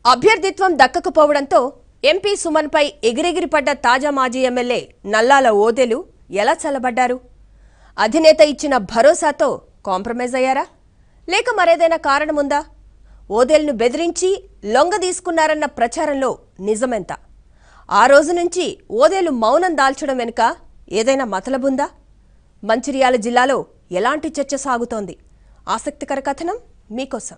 అభ్యర్థిత్వం దక్కకపోవడంతో MP సుమన్పై ఎగిరెగిరిపడ్డ తాజా మాజీ MLA నల్లాల ఓదెలు ఎలా చల్లబడ్డారు అధినేత ఇచ్చిన భరోసాతో కాంప్రమైజ్ అయ్యారా లేక మరేదైనా కారణముందా ఓదెల్ను బెదిరించి లొంగ తీసుకున్నారన్న ప్రచారంలో నిజమెంత ఆ రోజు నుంచి ఓదేలు మౌనం దాల్చడం వెనుక ఏదైనా మతలబుందా మంచిర్యాల జిల్లాలో ఎలాంటి చర్చ సాగుతోంది ఆసక్తికర కథనం మీకోసం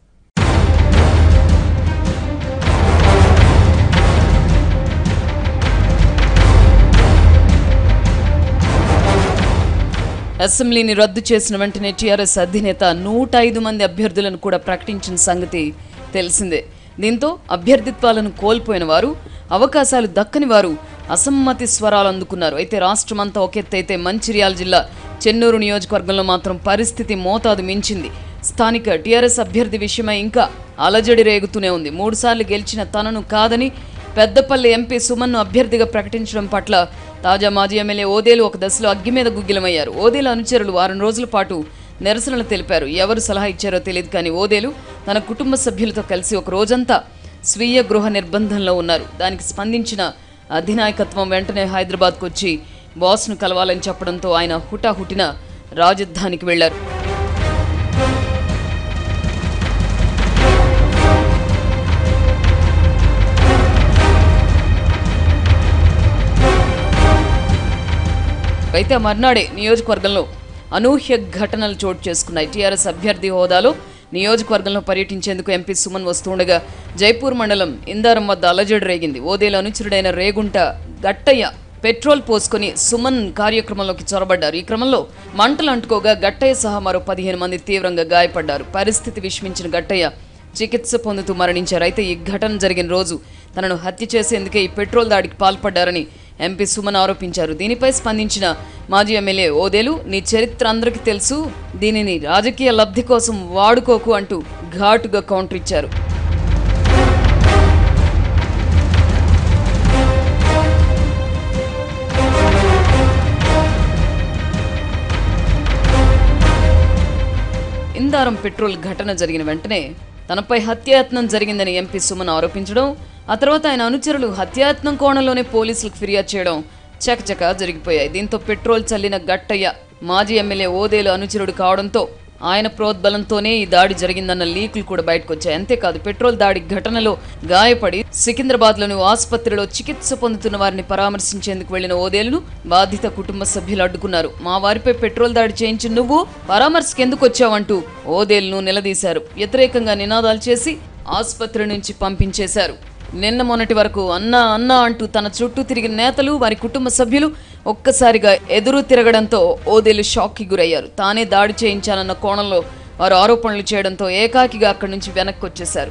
అసెంబ్లీని రద్దు చేసిన వెంటనే టీఆర్ఎస్ అధినేత నూట ఐదు మంది అభ్యర్థులను కూడా ప్రకటించిన సంగతి తెలిసిందే దీంతో అభ్యర్థిత్వాలను కోల్పోయిన వారు అవకాశాలు దక్కని వారు అసమ్మతి స్వరాలు అందుకున్నారు అయితే రాష్ట్రమంతా ఒకెత్తైతే మంచిర్యాల జిల్లా చెన్నూరు నియోజకవర్గంలో మాత్రం పరిస్థితి మోతాదు మించింది స్థానిక టీఆర్ఎస్ అభ్యర్థి విషయమై ఇంకా అలజడి రేగుతూనే ఉంది మూడుసార్లు గెలిచిన తనను కాదని పెద్దపల్లి ఎంపీ సుమన్ను అభ్యర్థిగా ప్రకటించడం పట్ల తాజా మాజీ ఎమ్మెల్యే ఓదేలు ఒక దశలో అగ్గి మీద గుగ్గిలమయ్యారు ఓదేలు అనుచరులు వారం రోజుల పాటు నిరసనలు తెలిపారు ఎవరు సలహా ఇచ్చారో తెలియదు కానీ ఓదేలు తన కుటుంబ సభ్యులతో కలిసి ఒక రోజంతా స్వీయ గృహ నిర్బంధంలో ఉన్నారు దానికి స్పందించిన అధినాయకత్వం వెంటనే హైదరాబాద్కు వచ్చి బాస్ను కలవాలని చెప్పడంతో ఆయన హుటాహుటిన రాజధానికి వెళ్లారు అయితే మర్నాడే నియోజకవర్గంలో అనూహ్య ఘటనలు చోటు చేసుకున్నాయి టీఆర్ఎస్ అభ్యర్థి హోదాలో నియోజకవర్గంలో పర్యటించేందుకు ఎంపీ సుమన్ వస్తుండగా జైపూర్ మండలం ఇందారం వద్ద అలజడి రేగింది ఓదేలు అనుచరుడైన రేగుంట గట్టయ్య పెట్రోల్ పోసుకొని సుమన్ కార్యక్రమంలోకి చొరబడ్డారు ఈ క్రమంలో మంటలు అంటుకోగా గట్టయ్య సహా మరో పదిహేను మంది తీవ్రంగా గాయపడ్డారు పరిస్థితి విషమించిన గట్టయ్య చికిత్స పొందుతూ మరణించారు అయితే ఈ ఘటన జరిగిన రోజు తనను హత్య చేసేందుకే ఈ పెట్రోల్ దాడికి పాల్పడ్డారని ఎంపీ సుమన్ ఆరోపించారు దీనిపై స్పందించిన మాజీ ఎమ్మెల్యే ఓదేలు నీ చరిత్ర అందరికీ తెలుసు దీనిని రాజకీయ లబ్ధి కోసం వాడుకోకు అంటూ ఘాటుగా కౌంటర్ ఇచ్చారు ఇందారం పెట్రోల్ ఘటన జరిగిన వెంటనే తనపై హత్యాయత్నం జరిగిందని ఎంపీ సుమన్ ఆరోపించడం ఆ తర్వాత ఆయన అనుచరులు హత్యాయత్నం కోణంలోనే పోలీసులకు ఫిర్యాదు చేయడం చకచక జరిగిపోయాయి దీంతో పెట్రోల్ చల్లిన గట్టయ్య మాజీ ఎమ్మెల్యే ఓదేలు అనుచరుడు కావడంతో ఆయన ప్రోద్బలంతోనే ఈ దాడి జరిగిందన్న లీకులు కూడా బయటకు వచ్చాయి అంతేకాదు పెట్రోల్ దాడి ఘటనలో గాయపడి సికింద్రాబాద్లోని ఆసుపత్రిలో చికిత్స పొందుతున్న వారిని పరామర్శించేందుకు వెళ్లిన ఓదేలును బాధిత కుటుంబ సభ్యులు అడ్డుకున్నారు మా వారిపై పెట్రోల్ దాడి చేయించి నువ్వు పరామర్శకు ఎందుకు వచ్చావంటూ ఓదేలును నిలదీశారు వ్యతిరేకంగా నినాదాలు చేసి ఆసుపత్రి నుంచి పంపించేశారు నిన్న మొన్నటి వరకు అన్నా అన్నా అంటూ తన చుట్టూ తిరిగిన నేతలు వారి కుటుంబ సభ్యులు ఒక్కసారిగా ఎదురు తిరగడంతో ఓదేలు షాక్కి గురయ్యారు తానే దాడి చేయించానన్న కోణంలో వారు ఆరోపణలు చేయడంతో ఏకాకిగా అక్కడి నుంచి వెనక్కి వచ్చేశారు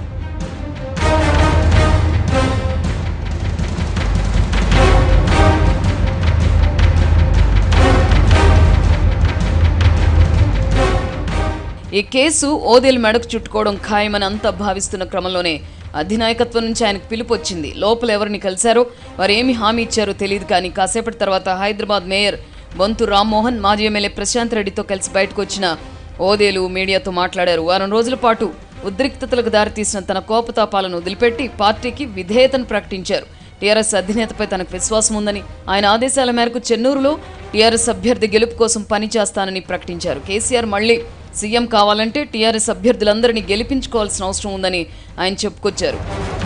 ఈ కేసు ఓదేలు మెడకు చుట్టుకోవడం ఖాయమని అంతా భావిస్తున్న క్రమంలోనే అధినాయకత్వం నుంచి ఆయనకు పిలుపు వచ్చింది లోపల ఎవరిని కలిశారో వారు ఏమి హామీ ఇచ్చారో తెలియదు కానీ కాసేపటి తర్వాత హైదరాబాద్ మేయర్ బొంతు రామ్మోహన్ మాజీ ఎమ్మెల్యే ప్రశాంత్ రెడ్డితో కలిసి బయటకు వచ్చిన ఓదేలు మీడియాతో మాట్లాడారు వారం రోజుల పాటు ఉద్రిక్తతలకు దారితీసిన తన కోపతాపాలను వదిలిపెట్టి పార్టీకి విధేయతను ప్రకటించారు టీఆర్ఎస్ అధినేతపై తనకు విశ్వాసం ఉందని ఆయన ఆదేశాల మేరకు చెన్నూరులో టీఆర్ఎస్ అభ్యర్థి గెలుపు కోసం పనిచేస్తానని ప్రకటించారు కేసీఆర్ మళ్ళీ సీఎం కావాలంటే టీఆర్ఎస్ అభ్యర్థులందరినీ గెలిపించుకోవాల్సిన అవసరం ఉందని ఆయన చెప్పుకొచ్చారు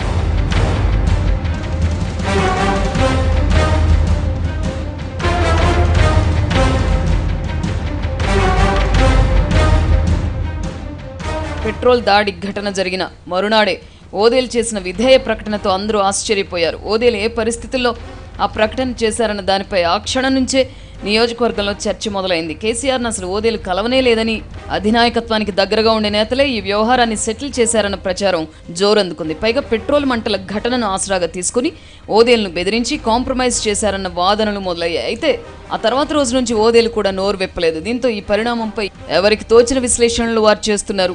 పెట్రోల్ దాడి ఘటన జరిగిన మరునాడే ఓదేలు చేసిన విధేయ ప్రకటనతో అందరూ ఆశ్చర్యపోయారు ఓదేలు ఏ పరిస్థితుల్లో ఆ ప్రకటన చేశారన్న దానిపై ఆ క్షణం నుంచే నియోజకవర్గంలో చర్చ మొదలైంది కేసీఆర్ను అసలు ఓదేలు కలవనే లేదని అధినాయకత్వానికి దగ్గరగా ఉండే నేతలే ఈ వ్యవహారాన్ని సెటిల్ చేశారన్న ప్రచారం జోరందుకుంది పైగా పెట్రోల్ మంటల ఘటనను ఆసరాగా తీసుకుని ఓదేలును బెదిరించి కాంప్రమైజ్ చేశారన్న వాదనలు మొదలయ్యాయి అయితే ఆ తర్వాత రోజు నుంచి ఓదేలు కూడా నోరు విప్పలేదు దీంతో ఈ పరిణామంపై ఎవరికి తోచిన విశ్లేషణలు వారు చేస్తున్నారు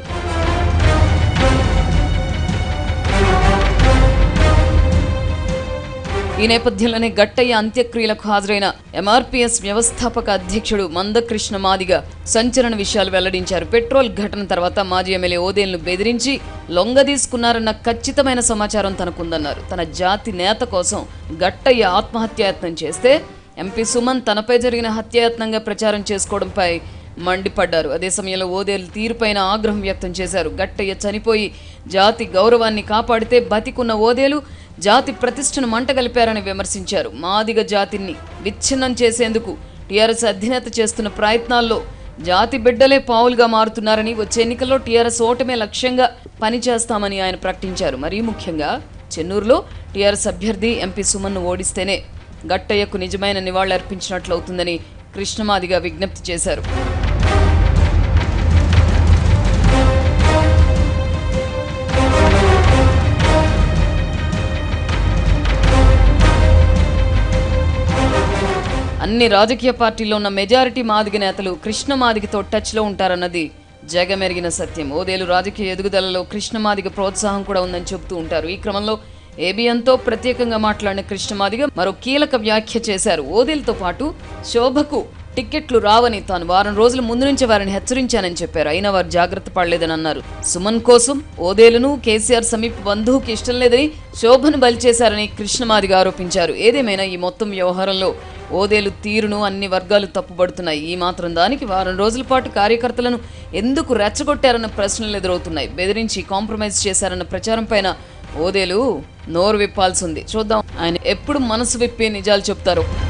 ఈ నేపథ్యంలోనే గట్టయ్య అంత్యక్రియలకు హాజరైన ఎంఆర్పీఎస్ వ్యవస్థాపక అధ్యక్షుడు మందకృష్ణ మాదిగ సంచలన విషయాలు వెల్లడించారు పెట్రోల్ ఘటన తర్వాత మాజీ ఎమ్మెల్యే ఓదేల్ను బెదిరించి లొంగదీసుకున్నారన్న ఖచ్చితమైన సమాచారం తనకుందన్నారు తన జాతి నేత కోసం గట్టయ్య ఆత్మహత్యాయత్నం చేస్తే ఎంపీ సుమన్ తనపై జరిగిన హత్యాయత్నంగా ప్రచారం చేసుకోవడంపై మండిపడ్డారు అదే సమయంలో ఓదేలు తీరుపైన ఆగ్రహం వ్యక్తం చేశారు గట్టయ్య చనిపోయి జాతి గౌరవాన్ని కాపాడితే బతికున్న ఓదేలు జాతి ప్రతిష్టను మంటగలిపారని విమర్శించారు మాదిగ జాతిని విచ్ఛిన్నం చేసేందుకు టీఆర్ఎస్ అధినేత చేస్తున్న ప్రయత్నాల్లో జాతి బిడ్డలే పావులుగా మారుతున్నారని వచ్చే ఎన్నికల్లో టీఆర్ఎస్ ఓటమే లక్ష్యంగా పనిచేస్తామని ఆయన ప్రకటించారు మరీ ముఖ్యంగా చెన్నూరులో టీఆర్ఎస్ అభ్యర్థి ఎంపీ సుమన్ను ఓడిస్తేనే గట్టయ్యకు నిజమైన నివాళులర్పించినట్లవుతుందని కృష్ణమాదిగా విజ్ఞప్తి చేశారు అన్ని రాజకీయ పార్టీల్లో ఉన్న మెజారిటీ మాదిగ నేతలు కృష్ణ మాదిగతో టచ్లో ఉంటారన్నది జగమెరిగిన సత్యం ఓదేలు రాజకీయ ఎదుగుదలలో కృష్ణ మాదిగ ప్రోత్సాహం కూడా ఉందని చెబుతూ ఉంటారు ఈ క్రమంలో ఏబిఎన్తో ప్రత్యేకంగా మాట్లాడిన కృష్ణ మాదిగ మరో కీలక వ్యాఖ్య చేశారు ఓదేలతో పాటు శోభకు టిక్కెట్లు రావని తాను వారం రోజుల ముందు నుంచే వారిని హెచ్చరించానని చెప్పారు అయినా వారు జాగ్రత్త పడలేదని అన్నారు సుమన్ కోసం ఓదేలును కేసీఆర్ సమీప బంధువుకి ఇష్టం లేదని శోభను బలి చేశారని కృష్ణమాదిగ ఆరోపించారు ఏదేమైనా ఈ మొత్తం వ్యవహారంలో ఓదేలు తీరును అన్ని వర్గాలు తప్పుపడుతున్నాయి ఈ మాత్రం దానికి వారం రోజుల పాటు కార్యకర్తలను ఎందుకు రెచ్చగొట్టారన్న ప్రశ్నలు ఎదురవుతున్నాయి బెదిరించి కాంప్రమైజ్ చేశారన్న ప్రచారం పైన ఓదేలు నోరు విప్పాల్సి ఉంది చూద్దాం ఆయన ఎప్పుడు మనసు విప్పి నిజాలు చెప్తారో